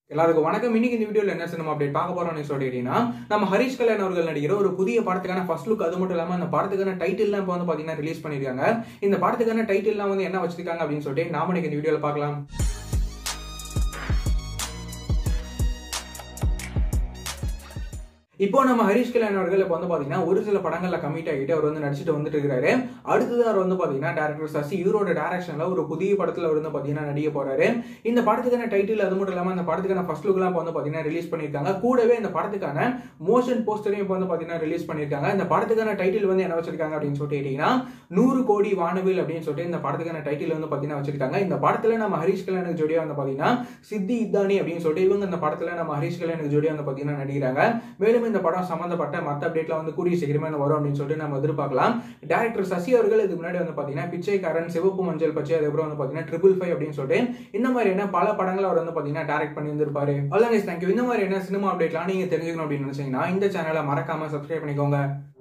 எல்லாருக்கும் வணக்கம் இன்னைக்கு இந்த வீடியோல என்ன சினிமா அப்டேட் பார்க்க போறோம்னு சொல்லிட்டீங்கன்னா நம்ம ஹரிஷ் கல்யாண் அவர்கள் நடிக்கிற ஒரு புதிய படத்துக்கான ஃபர்ஸ்ட் லுக் அது மட்டும் இல்லாம அந்த படத்துக்கான டைட்டில்லாம் இப்போ வந்து பாத்தீங்கன்னா ரிலீஸ் பண்ணிருக்காங்க இந்த படத்துக்கான டைட்டில்லாம் வந்து என்ன வச்சிருக்காங்க அப்படின்னு சொல்லிட்டு நாம இன்னைக்கு இந்த வீடியோல பார்க்கலாம் இப்போ நம்ம ஹரிஷ் கல்யாண் அவர்கள் இப்போ வந்து பாத்தீங்கன்னா ஒரு சில படங்கள்ல கமிட் ஆகிட்டு அவர் வந்து நடிச்சுட்டு வந்துட்டு இருக்காரு அடுத்தது அவர் வந்து பாத்தீங்கன்னா டேரக்டர் சசி இவரோட டேரக்ஷன்ல ஒரு புதிய படத்துல அவர் வந்து பாத்தீங்கன்னா நடிக்க போறாரு இந்த படத்துக்கான டைட்டில் அது மட்டும் இல்லாம அந்த படத்துக்கான ஃபர்ஸ்ட் லுக்லாம் இப்போ வந்து பாத்தீங்கன்னா ரிலீஸ் பண்ணிருக்காங்க கூடவே இந்த படத்துக்கான மோஷன் போஸ்டரையும் இப்போ வந்து பாத்தீங்கன்னா ரிலீஸ் பண்ணிருக்காங்க இந்த படத்துக்கான டைட்டில் வந்து என்ன வச்சிருக்காங்க அப்படின்னு சொல்லிட்டு கேட்டீங்கன்னா நூறு கோடி வானவில் அப்படின்னு சொல்லிட்டு இந்த படத்துக்கான டைட்டில் வந்து பாத்தீங்கன்னா வச்சிருக்காங்க இந்த படத்துல நம்ம ஹரிஷ் கல்யாணுக்கு ஜோடியா வந்து பாத்தீங்கன்னா சித்தி இத்தானி அப்படின்னு சொல்லிட்டு இவங்க இந்த படத்துல நம்ம ஹரிஷ் கல்யாணுக்கு ஜோடியா வந்து பாத்தீங்கன்னா நடிக்கிறாங்க மேலும் இந்த படம் சம்பந்தப்பட்ட மற்ற அப்டேட்ல வந்து கூடிய சீக்கிரமே வரும் அப்படின்னு சொல்லிட்டு நம்ம எதிர்பார்க்கலாம் டேரக்டர் சசி அவர்கள் இதுக்கு முன்னாடி வந்து பாத்தீங்கன்னா பிச்சைக்காரன் சிவப்பு மஞ்சள் பச்சை அதுக்கப்புறம் வந்து பாத்தீங்கன்னா ட்ரிபிள் ஃபைவ் அப்படின்னு சொல்லிட்டு இந்த மாதிரி என்ன பல படங்களை அவர் வந்து பாத்தீங்கன்னா டேரக்ட் பண்ணி இருந்திருப்பாரு அவ்வளோ தேங்க்யூ இந்த மாதிரி என்ன சினிமா அப்டேட்லாம் நீங்க தெரிஞ்சுக்கணும் அப்படின்னு நினைச்சீங்கன்னா இந்த சேனலை மறக்காம சப்ஸ்கிரைப் பண்ணிக்கோங்க